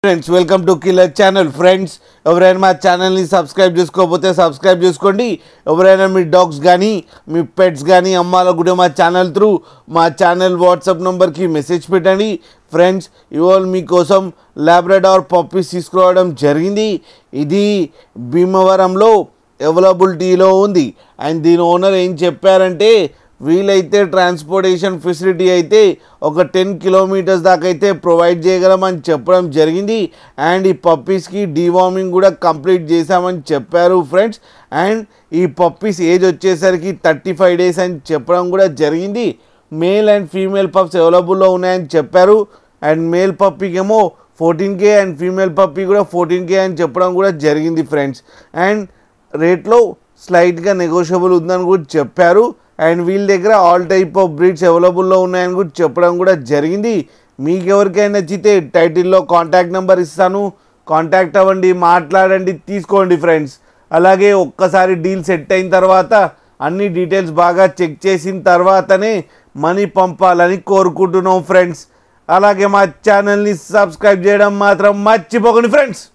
friends welcome to killer channel friends ఎవరైనా మా ఛానల్ని సబ్స్క్రైబ్ చేసుకోకపోతే సబ్స్క్రైబ్ చేసుకోండి ఎవరైనా మీ డాగ్స్ కానీ మీ పెట్స్ కానీ అమ్మాలనుకుంటే మా ఛానల్ త్రూ మా ఛానల్ వాట్సాప్ నెంబర్కి మెసేజ్ పెట్టండి ఫ్రెండ్స్ ఇవాళ మీకోసం లాబ్రడార్ పప్పీస్ తీసుకురావడం జరిగింది ఇది భీమవరంలో అవైలబిలిటీలో ఉంది అండ్ దీని ఓనర్ ఏం చెప్పారంటే వీలైతే ట్రాన్స్పోర్టేషన్ ఫెసిలిటీ అయితే ఒక టెన్ కిలోమీటర్స్ దాకా అయితే ప్రొవైడ్ చేయగలమని చెప్పడం జరిగింది అండ్ ఈ పప్పీస్కి డీవార్మింగ్ కూడా కంప్లీట్ చేశామని చెప్పారు ఫ్రెండ్స్ అండ్ ఈ పప్పీస్ ఏజ్ వచ్చేసరికి థర్టీ ఫైవ్ డేస్ అని చెప్పడం కూడా జరిగింది మేల్ అండ్ ఫీమేల్ పప్స్ అవైలబుల్లో ఉన్నాయని చెప్పారు అండ్ మేల్ పప్పీకి ఏమో fourteen K and female puppy కూడా ఫోర్టీన్ కే అని చెప్పడం కూడా జరిగింది ఫ్రెండ్స్ అండ్ రేట్లో స్లైట్గా నెగోషియబుల్ ఉందని కూడా చెప్పారు అండ్ వీళ్ళ దగ్గర ఆల్ టైప్ ఆఫ్ బ్రీడ్స్ అవైలబుల్లో ఉన్నాయని కూడా చెప్పడం కూడా జరిగింది మీకు ఎవరికైనా నచ్చితే టైటిల్లో కాంటాక్ట్ నెంబర్ ఇస్తాను కాంటాక్ట్ అవ్వండి మాట్లాడండి తీసుకోండి ఫ్రెండ్స్ అలాగే ఒక్కసారి డీల్ సెట్ అయిన తర్వాత అన్ని డీటెయిల్స్ బాగా చెక్ చేసిన తర్వాతనే మనీ పంపాలని కోరుకుంటున్నాం ఫ్రెండ్స్ అలాగే మా ఛానల్ని సబ్స్క్రైబ్ చేయడం మాత్రం మర్చిపోకండి ఫ్రెండ్స్